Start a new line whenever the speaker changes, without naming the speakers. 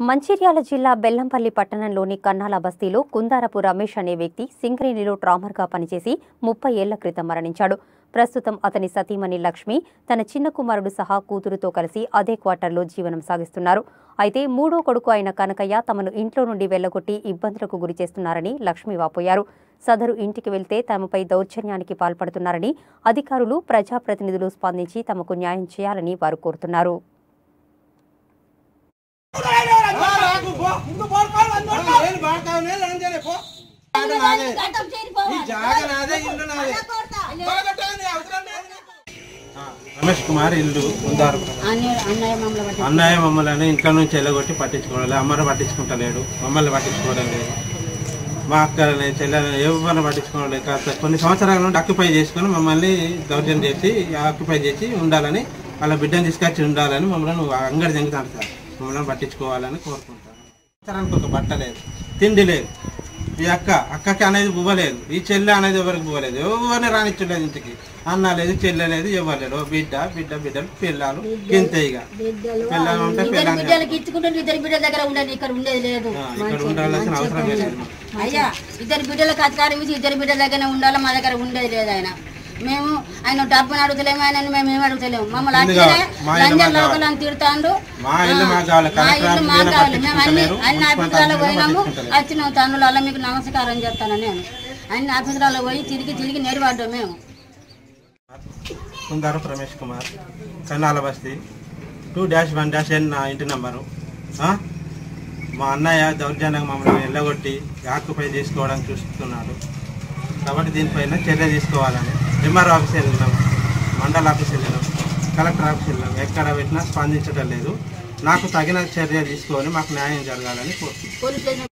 మంచిర్యాల జిల్లా బెల్లంపల్లి పట్టణంలోని కన్నాల బస్తీలో కుందారపు రమేష్ అనే వ్యక్తి సింగరేణిలో ట్రామర్గా పనిచేసి ముప్పై ఏళ్ల క్రితం మరణించాడు ప్రస్తుతం అతని సతీమణి లక్ష్మి తన చిన్న కుమారుడు సహా కూతురుతో కలిసి అదే క్వార్టర్లో జీవనం సాగిస్తున్నారు అయితే మూడో కొడుకు అయిన కనకయ్య తమను ఇంట్లో నుండి వెళ్లగొట్టి ఇబ్బందులకు గురి చేస్తున్నారని లక్ష్మి వాపోయారు సదరు ఇంటికి వెళ్తే తమపై దౌర్జన్యానికి పాల్పడుతున్నారని అధికారులు ప్రజాప్రతినిధులు స్పందించి తమకు న్యాయం చేయాలని వారు కోరుతున్నారు
నేను బాడుకావనే లంజనే పో జాగ నాదే ఈ జాగ నాదే ఇల్లు నాదే బాగొట్టండి, అవసరం లేదు నాకు. ఆ, రమేష్ కుమార్ ఇల్లు ఉందారు అన్నయ్య మమ్మల్ని ఇంట్లో నుంచి వెళ్ళగొట్టి పట్టించుకోవాలి అమ్మని పట్టించుకుంటలేడు మమ్మల్ని పట్టించుకోవడం లేదు మా అక్కలని చెల్లెలని ఎవరిని పట్టించుకోవడం లేదు కాస్త కొన్ని సంవత్సరాల నుండి అక్యుపై చేసుకొని మమ్మల్ని దౌర్జన్యం చేసి ఆక్యుపై చేసి ఉండాలని వాళ్ళ బిడ్డను తీసుకొచ్చి ఉండాలని మమ్మల్ని అంగడి తెంగుతాను సార్ మమ్మల్ని పట్టించుకోవాలని కోరుకుంటాను సంవత్సరానికి ఒక బట్ట లేదు తిండి లేదు ఈ అక్క అక్కకి అనేది బువ్వలేదు ఈ చెల్లె అనేది ఎవరికి బువ్వలేదు ఎవరిని రానిచ్చలేదు ఇంటికి అన్న లేదు చెల్లె లేదు ఇవ్వలేడు ఓ బిడ్డ బిడ్డ బిడ్డలు పిల్లలు ఇంతే ఇక పిల్లలు ఉంటే
ఇద్దరు
పిల్లలు
బిడ్డలకి ఇచ్చుకుంటే ఇద్దరు బిడ్డల దగ్గర ఉండదు ఇక్కడ ఉండేది లేదు
ఆ, ఇక్కడ ఉండాల్సిన అవసరం లేదు
అయ్యా ఇద్దరు బిడ్డలకు అధికారం ఇచ్చి ఇద్దరు బిడ్డల దగ్గర ఉండాలి మా దగ్గర ఉండేది లేదు ఆయన మేము ఆయన డబ్బుని అడుగుతలేము ఆయన మేము ఏం అడుగుతలేము మమ్మల్ని
ఇల్లు
అట్లనే
కావాలి. మా ఇల్లు
లంజర్
మాకు
లోకల్ అని తిడతాండు
మా ఇల్లు మాకు కావాలి.
మా
కలెక్టర్
ఇల్లు మాకు
ఆఫీసులో
కావాలి మేము అన్ని
పట్టించుకుంటలేరు.
అన్ని
మున్సిపల్
ఆఫీసులలో
ఆఫీసులో
పోయినాము
పట్టించుకుంటలేరు.
వచ్చిన తండ్రులలో మీకు నమస్కారం చెప్తాను నేను అన్ని ఆఫీసులలో పోయి తిరిగి తిరిగి నేర్పడ్డాం మేము
కుందారు Ramesh Kumar Kannala Basti two dash one dash N నా ఇంటి నంబరు ఆ? మా అన్నయ్య దౌర్జన్యంగా మమ్మల్ని వెళ్ళగొట్టి ఆక్యుపై చేసుకోవడానికి చూస్తున్నాడు కాబట్టి దీనిపైన చర్య తీసుకోవాలని ఎంఆర్ ఆఫీస్ వెళ్ళినాం మండల ఆఫీస్ వెళ్ళినాం కలెక్టర్ ఆఫీస్ వెళ్ళినాం ఎక్కడ పెట్టినా స్పందించడం లేదు నాకు తగిన చర్య తీసుకొని మాకు న్యాయం జరగాలని కోరుతున్నాను
పోలీస్ స్టేషన్